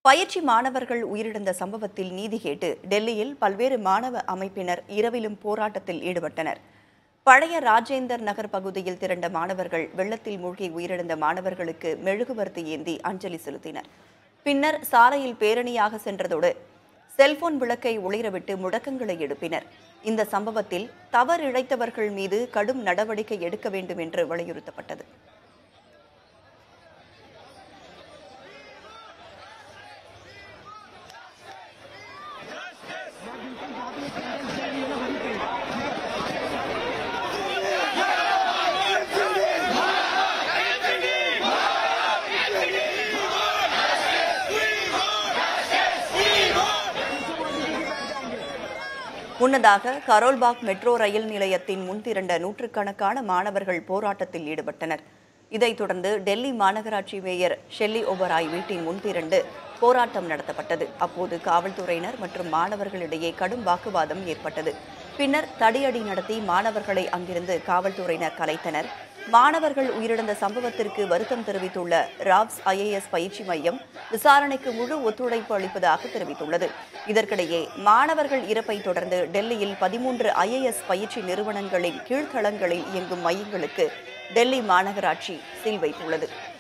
பயிற்சி மாணவர்கள் உயிரிழந்த சம்பவத்தில் நீதி கேட்டு டெல்லியில் பல்வேறு மாணவ அமைப்பினர் இரவிலும் போராட்டத்தில் ஈடுபட்டனர் பழைய ராஜேந்தர் நகர் பகுதியில் திரண்ட மாணவர்கள் வெள்ளத்தில் மூழ்கி உயிரிழந்த மாணவர்களுக்கு மெழுகுவர்த்தி ஏந்தி அஞ்சலி செலுத்தினர் பின்னர் சாலையில் பேரணியாக சென்றதோடு செல்போன் விளக்கை ஒளிரவிட்டு முழக்கங்களை எழுப்பினர் இந்த சம்பவத்தில் தவறிழைத்தவர்கள் மீது கடும் நடவடிக்கை எடுக்க வேண்டும் என்று வலியுறுத்தப்பட்டது முன்னதாக கரோல்பாக் மெட்ரோ ரயில் நிலையத்தின் முன் திரண்ட நூற்றுக்கணக்கான மாணவர்கள் போராட்டத்தில் ஈடுபட்டனர் இதைத் தொடர்ந்து டெல்லி மாநகராட்சி மேயர் ஷெல்லி ஒபராய் வீட்டின் முன் திரண்டு போராட்டம் நடத்தப்பட்டது அப்போது காவல்துறையினர் மற்றும் மாணவர்களிடையே கடும் வாக்குவாதம் ஏற்பட்டது பின்னர் தடியடி நடத்தி மாணவர்களை அங்கிருந்து காவல்துறையினர் கலைத்தனர் மாணவர்கள் உயிரிழந்த சம்பவத்திற்கு வருத்தம் தெரிவித்துள்ள ராவ்ஸ் ஐஏஎஸ் பயிற்சி மையம் விசாரணைக்கு முழு ஒத்துழைப்பு அளிப்பதாக தெரிவித்துள்ளது இதற்கிடையே மாணவர்கள் இறப்பை தொடர்ந்து டெல்லியில் பதிமூன்று ஐஏஎஸ் பயிற்சி நிறுவனங்களின் கீழ்த்தளங்களில் இயங்கும் மையங்களுக்கு டெல்லி மாநகராட்சி சீல் வைத்துள்ளது